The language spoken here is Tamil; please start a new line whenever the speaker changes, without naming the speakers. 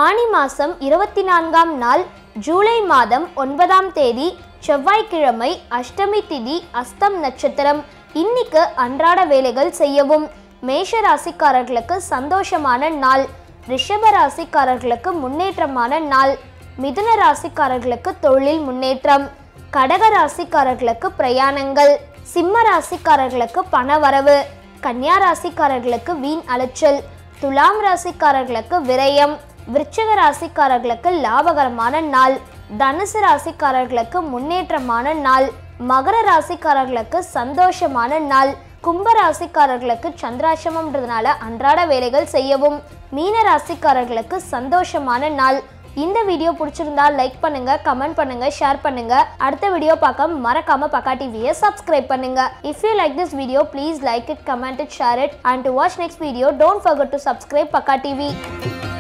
ஆனி மாதம் இருபத்தி நான்காம் நாள் ஜூலை மாதம் ஒன்பதாம் தேதி செவ்வாய்க்கிழமை அஷ்டமி திதி அஸ்தம் நட்சத்திரம் இன்னைக்கு அன்றாட வேலைகள் செய்யவும் மேஷ ராசிக்காரர்களுக்கு சந்தோஷமான நாள் ரிஷப ராசிக்காரர்களுக்கு முன்னேற்றமான நாள் மிதுன ராசிக்காரர்களுக்கு தொழில் முன்னேற்றம் கடக ராசிக்காரர்களுக்கு பிரயாணங்கள் சிம்ம ராசிக்காரர்களுக்கு பணவரவு கன்னியா ராசிக்காரர்களுக்கு வீண் அலைச்சல் துலாம் ராசிக்காரர்களுக்கு விரயம் விருச்சிக ராசிக்காரர்களுக்கு லாபகரமான நாள் தனுசு ராசிக்காரர்களுக்கு முன்னேற்றமான நாள் மகர ராசிக்காரர்களுக்கு சந்தோஷமான நாள் கும்ப ராசிக்காரர்களுக்கு சந்திராசிரமம்ன்றதுனால அன்றாட வேலைகள் செய்யவும் மீன ராசிக்காரர்களுக்கு சந்தோஷமான நாள் இந்த வீடியோ பிடிச்சிருந்தா லைக் பண்ணுங்க கமெண்ட் பண்ணுங்க ஷேர் பண்ணுங்க அடுத்த வீடியோ பார்க்க மறக்காம பக்கா டிவியை சப்ஸ்கிரைப் பண்ணுங்க if you like this video please like it comment it share it and to watch next video don't forget to subscribe Pakka TV